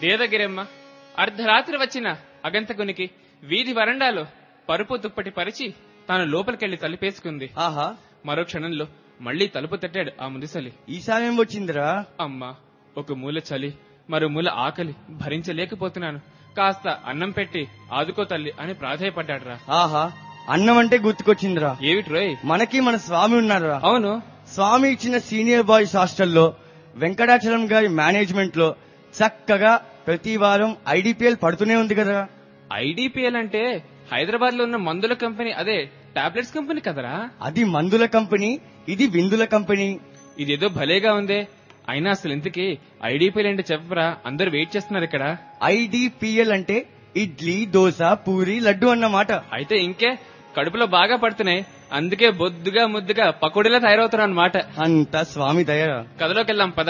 దేవగిరమ్మ అర్ధరాత్రి వచ్చిన అగంతకునికి వీధి వరండాలో పరుపు దుప్పటి పరిచి తాను లోపలికెళ్లి తలుపేసుకుంది ఆహా మరో క్షణంలో మళ్లీ తలుపు తట్టాడు ఆ ముదిసలి ఈసారి ఏం వచ్చిందిరా అమ్మా ఒక మూల చలి మరో మూల ఆకలి భరించలేకపోతున్నాను కాస్త అన్నం పెట్టి ఆదుకో తల్లి అని ప్రాధేయపడ్డాడురా ఆహా అన్నం అంటే గుర్తుకొచ్చిందిరా ఏమిటి రోయ్ మనకి మన స్వామి ఉన్నారురా అవును స్వామి ఇచ్చిన సీనియర్ బాయ్స్ హాస్టల్లో వెంకటాచలం గారి మేనేజ్మెంట్ లో చక్కగా ప్రతి వారం ఐడిపిఎల్ పడుతూనే ఉంది కదా ఐడిపిఎల్ అంటే హైదరాబాద్ లో ఉన్న మందుల కంపెనీ అదే టాబ్లెట్స్ కంపెనీ కదరా అది మందుల కంపెనీ ఇది విందుల కంపెనీ ఇదేదో భలేగా ఉందే అయినా అసలు ఇంతకీ ఐడిపిఎల్ అంటే చెప్పరా అందరూ వెయిట్ చేస్తున్నారు ఇక్కడ ఐడిపిఎల్ అంటే ఇడ్లీ దోశ పూరి లడ్డు అన్నమాట అయితే ఇంకే కడుపులో బాగా పడుతున్నాయి అందుకే బొద్దుగా ముద్దుగా పకోడీలా తయారవుతున్నా అన్నమాట అంత స్వామి దయ కథలోకి వెళ్దాం పద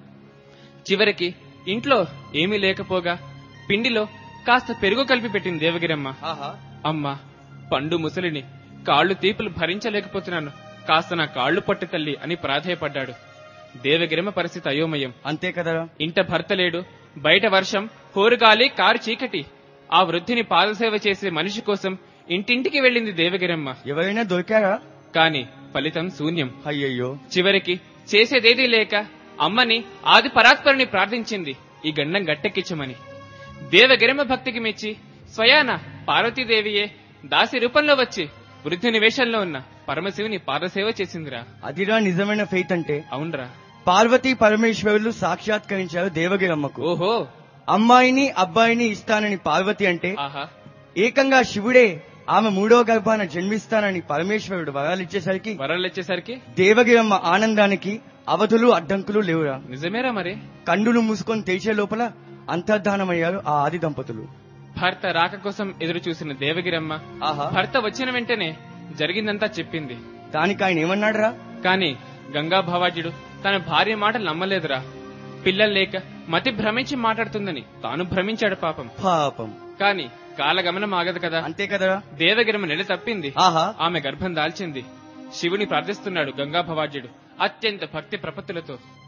చివరికి ఇంట్లో ఏమీ లేకపోగా పిండిలో కాస్త పెరుగు కలిపి పెట్టింది దేవగిరమ్మ అమ్మా పండు ముసలిని కాళ్ళు తీపులు భరించలేకపోతున్నాను కాస్త నా కాళ్ళు పట్టు తల్లి అని ప్రాధేయపడ్డాడు దేవగిరమ్మ పరిస్థితి అయోమయం అంతే కదరా ఇంట భర్త లేడు బయట వర్షం హోరుగాలి కారు చీకటి ఆ వృద్ధిని పాదసేవ చేసే మనిషి కోసం ఇంటింటికి వెళ్ళింది దేవగిరమ్మ ఎవరైనా దొరికారా కాని ఫలితం శూన్యం అయ్యయ్యో చివరికి చేసేదేదీ లేక అమ్మని ఆది పరాత్పరుని ప్రార్థించింది ఈ గండం గట్టెక్కించమని దేవగిరమ్మ భక్తికి మెచ్చి స్వయాన పార్వతీదేవియే దాసి రూపంలో వచ్చి వృద్ధుని వేషంలో ఉన్న పరమశివుని పాదసేవ చేసిందిరా అదిరా నిజమైన ఫెయిత్ అంటే అవునరా పార్వతీ పరమేశ్వరులు సాక్షాత్కరించారు దేవగిరమ్మకు ఓహో అమ్మాయిని అబ్బాయిని ఇస్తానని పార్వతి అంటే ఆహా ఏకంగా శివుడే ఆమె మూడో గర్భాన జన్మిస్తానని పరమేశ్వరుడు వరాలిచ్చేసరికి వరలొచ్చేసరికి దేవగిరమ్మ ఆనందానికి అవధులు అడ్డంకులు లేవురా నిజమేరా మరి కండులు మూసుకొని తెరిచే లోపల అంతర్ధానమయ్యారు ఆ ఆది దంపతులు భర్త రాక కోసం ఎదురు చూసిన దేవగిరమ్మ ఆహా భర్త వచ్చిన వెంటనే జరిగిందంతా చెప్పింది దానికి ఆయన ఏమన్నాడురా కాని గంగా భవాజుడు తన భార్య మాటలు నమ్మలేదురా పిల్లలు లేక మతి భ్రమించి మాట్లాడుతుందని తాను భ్రమించాడు పాపం పాపం కాని కాలగమనం ఆగదు కదా అంతే కదరా దేవగిరమ్మ నెల తప్పింది ఆహా ఆమె గర్భం దాల్చింది శివుని ప్రార్థిస్తున్నాడు గంగా భవాజ్యుడు అత్యంత భక్తి ప్రపత్తులతో